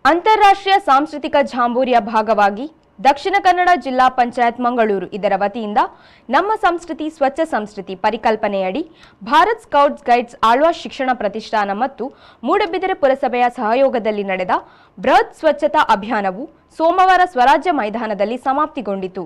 ಅಂತಾರಾಷ್ಟ್ರೀಯ ಸಾಂಸ್ಕೃತಿಕ ಜಾಂಬೂರಿಯ ಭಾಗವಾಗಿ ದಕ್ಷಿಣ ಕನ್ನಡ ಜಿಲ್ಲಾ ಪಂಚಾಯತ್ ಮಂಗಳೂರು ಇದರ ವತಿಯಿಂದ ನಮ್ಮ ಸಂಸ್ಕೃತಿ ಸ್ವಚ್ಛ ಸಂಸ್ಕೃತಿ ಪರಿಕಲ್ಪನೆಯಡಿ ಭಾರತ್ ಸ್ಕೌಟ್ಸ್ ಗೈಡ್ಸ್ ಆಳ್ವಾ ಶಿಕ್ಷಣ ಪ್ರತಿಷ್ಠಾನ ಮತ್ತು ಮೂಡಬಿದಿರೆ ಪುರಸಭೆಯ ಸಹಯೋಗದಲ್ಲಿ ನಡೆದ ಬೃಹತ್ ಸ್ವಚ್ಛತಾ ಅಭಿಯಾನವು ಸೋಮವಾರ ಸ್ವರಾಜ್ಯ ಮೈದಾನದಲ್ಲಿ ಸಮಾಪ್ತಿಗೊಂಡಿತು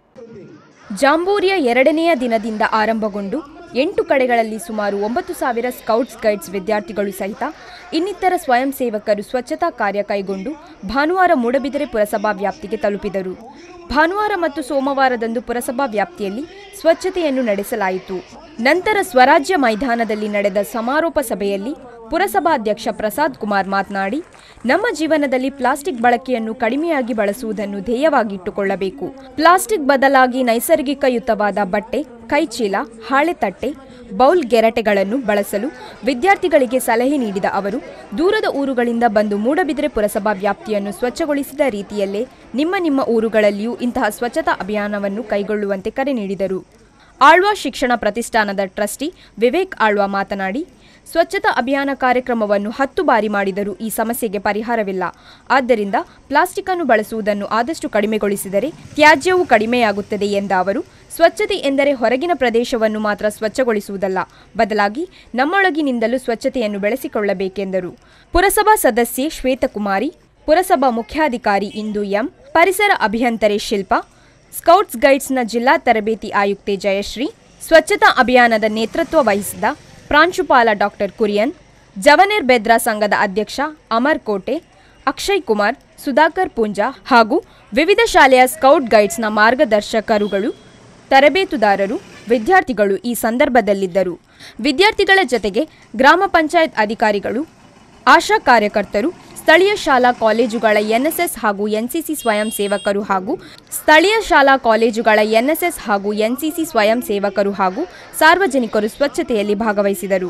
ಜಾಂಬೂರಿಯ ಎರಡನೆಯ ದಿನದಿಂದ ಆರಂಭಗೊಂಡು ಎಂಟು ಕಡೆಗಳಲ್ಲಿ ಸುಮಾರು ಒಂಬತ್ತು ಸಾವಿರ ಸ್ಕೌಟ್ಸ್ ಗೈಡ್ಸ್ ವಿದ್ಯಾರ್ಥಿಗಳು ಸಹಿತ ಇನ್ನಿತರ ಸ್ವಯಂ ಸೇವಕರು ಸ್ವಚ್ಛತಾ ಕಾರ್ಯ ಕೈಗೊಂಡು ಭಾನುವಾರ ಮೂಡಬಿದಿರೆ ಪುರಸಭಾ ವ್ಯಾಪ್ತಿಗೆ ತಲುಪಿದರು ಭಾನುವಾರ ಮತ್ತು ಸೋಮವಾರದಂದು ಪುರಸಭಾ ವ್ಯಾಪ್ತಿಯಲ್ಲಿ ಸ್ವಚ್ಛತೆಯನ್ನು ನಡೆಸಲಾಯಿತು ನಂತರ ಸ್ವರಾಜ್ಯ ಮೈದಾನದಲ್ಲಿ ನಡೆದ ಸಮಾರೋಪ ಸಭೆಯಲ್ಲಿ ಪುರಸಭಾಧ್ಯಕ್ಷ ಪ್ರಸಾದ್ ಕುಮಾರ್ ಮಾತನಾಡಿ ನಮ್ಮ ಜೀವನದಲ್ಲಿ ಪ್ಲಾಸ್ಟಿಕ್ ಬಳಕೆಯನ್ನು ಕಡಿಮೆಯಾಗಿ ಬಳಸುವುದನ್ನು ಧ್ಯೇಯವಾಗಿಟ್ಟುಕೊಳ್ಳಬೇಕು ಪ್ಲಾಸ್ಟಿಕ್ ಬದಲಾಗಿ ನೈಸರ್ಗಿಕಯುತವಾದ ಬಟ್ಟೆ ಕೈಚೀಲ ಹಾಳೆತಟ್ಟೆ ಬೌಲ್ ಗೆರಟೆಗಳನ್ನು ಬಳಸಲು ವಿದ್ಯಾರ್ಥಿಗಳಿಗೆ ಸಲಹೆ ನೀಡಿದ ಅವರು ದೂರದ ಊರುಗಳಿಂದ ಬಂದು ಮೂಡಬಿದಿರೆ ಪುರಸಭಾ ವ್ಯಾಪ್ತಿಯನ್ನು ಸ್ವಚ್ಛಗೊಳಿಸಿದ ರೀತಿಯಲ್ಲೇ ನಿಮ್ಮ ನಿಮ್ಮ ಊರುಗಳಲ್ಲಿಯೂ ಇಂತಹ ಸ್ವಚ್ಛತಾ ಅಭಿಯಾನವನ್ನು ಕೈಗೊಳ್ಳುವಂತೆ ಕರೆ ನೀಡಿದರು ಆಳ್ವಾ ಶಿಕ್ಷಣ ಪ್ರತಿಷ್ಠಾನದ ಟ್ರಸ್ಟಿ ವಿವೇಕ್ ಆಳ್ವಾ ಮಾತನಾಡಿ ಸ್ವಚ್ಛತಾ ಅಭಿಯಾನ ಕಾರ್ಯಕ್ರಮವನ್ನು ಹತ್ತು ಬಾರಿ ಮಾಡಿದರೂ ಈ ಸಮಸ್ಯೆಗೆ ಪರಿಹಾರವಿಲ್ಲ ಆದ್ದರಿಂದ ಪ್ಲಾಸ್ಟಿಕ್ ಅನ್ನು ಬಳಸುವುದನ್ನು ಆದಷ್ಟು ಕಡಿಮೆಗೊಳಿಸಿದರೆ ತ್ಯಾಜ್ಯವು ಕಡಿಮೆಯಾಗುತ್ತದೆ ಎಂದ ಅವರು ಸ್ವಚ್ಛತೆ ಎಂದರೆ ಹೊರಗಿನ ಪ್ರದೇಶವನ್ನು ಮಾತ್ರ ಸ್ವಚ್ಛಗೊಳಿಸುವುದಲ್ಲ ಬದಲಾಗಿ ನಮ್ಮೊಳಗಿನಿಂದಲೂ ಸ್ವಚ್ಛತೆಯನ್ನು ಬೆಳೆಸಿಕೊಳ್ಳಬೇಕೆಂದರು ಪುರಸಭಾ ಸದಸ್ಯೆ ಶ್ವೇತಕುಮಾರಿ ಪುರಸಭಾ ಮುಖ್ಯಾಧಿಕಾರಿ ಇಂದು ಎಂ ಪರಿಸರ ಅಭಿಯಂತರೆ ಶಿಲ್ಪಾ ಸ್ಕೌಟ್ಸ್ ಗೈಡ್ಸ್ನ ಜಿಲ್ಲಾ ತರಬೇತಿ ಆಯುಕ್ತೆ ಜಯಶ್ರೀ ಸ್ವಚ್ಛತಾ ಅಭಿಯಾನದ ನೇತೃತ್ವ ವಹಿಸಿದ ಪ್ರಾಂಶುಪಾಲ ಡಾಕ್ಟರ್ ಕುರಿಯನ್ ಜವನೇರ್ ಬೆದ್ರಾ ಸಂಘದ ಅಧ್ಯಕ್ಷ ಅಮರ್ ಕೋಟೆ ಅಕ್ಷಯ್ ಕುಮಾರ್ ಸುಧಾಕರ್ ಪೂಂಜಾ ಹಾಗೂ ವಿವಿಧ ಶಾಲೆಯ ಸ್ಕೌಟ್ ಗೈಡ್ಸ್ನ ಮಾರ್ಗದರ್ಶಕರುಗಳು ತರಬೇತುದಾರರು ವಿದ್ಯಾರ್ಥಿಗಳು ಈ ಸಂದರ್ಭದಲ್ಲಿದ್ದರು ವಿದ್ಯಾರ್ಥಿಗಳ ಜೊತೆಗೆ ಗ್ರಾಮ ಪಂಚಾಯತ್ ಅಧಿಕಾರಿಗಳು ಆಶಾ ಕಾರ್ಯಕರ್ತರು ಸ್ಥಳೀಯ ಶಾಲಾ ಕಾಲೇಜುಗಳ ಎನ್ಎಸ್ಎಸ್ ಹಾಗೂ ಎನ್ಸಿಸಿ ಸ್ವಯಂ ಸೇವಕರು ಹಾಗೂ ಸ್ಥಳೀಯ ಶಾಲಾ ಕಾಲೇಜುಗಳ ಎನ್ಎಸ್ಎಸ್ ಹಾಗೂ ಎನ್ಸಿಸಿ ಸ್ವಯಂ ಸೇವಕರು ಹಾಗೂ ಸಾರ್ವಜನಿಕರು ಸ್ವಚ್ಛತೆಯಲ್ಲಿ ಭಾಗವಹಿಸಿದರು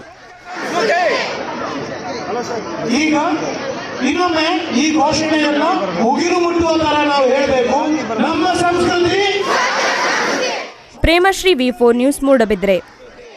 ಈಗ ಇನ್ನೊಮ್ಮೆ ಈ ಘೋಷಣೆಯನ್ನ ಮುಗಿಲು ಮುಟ್ಟುವ ತರ ನಾವು ಹೇಳಬೇಕು ನಮ್ಮ ಸಂಸ್ಕೃತಿ Premashree V four news Moodbidri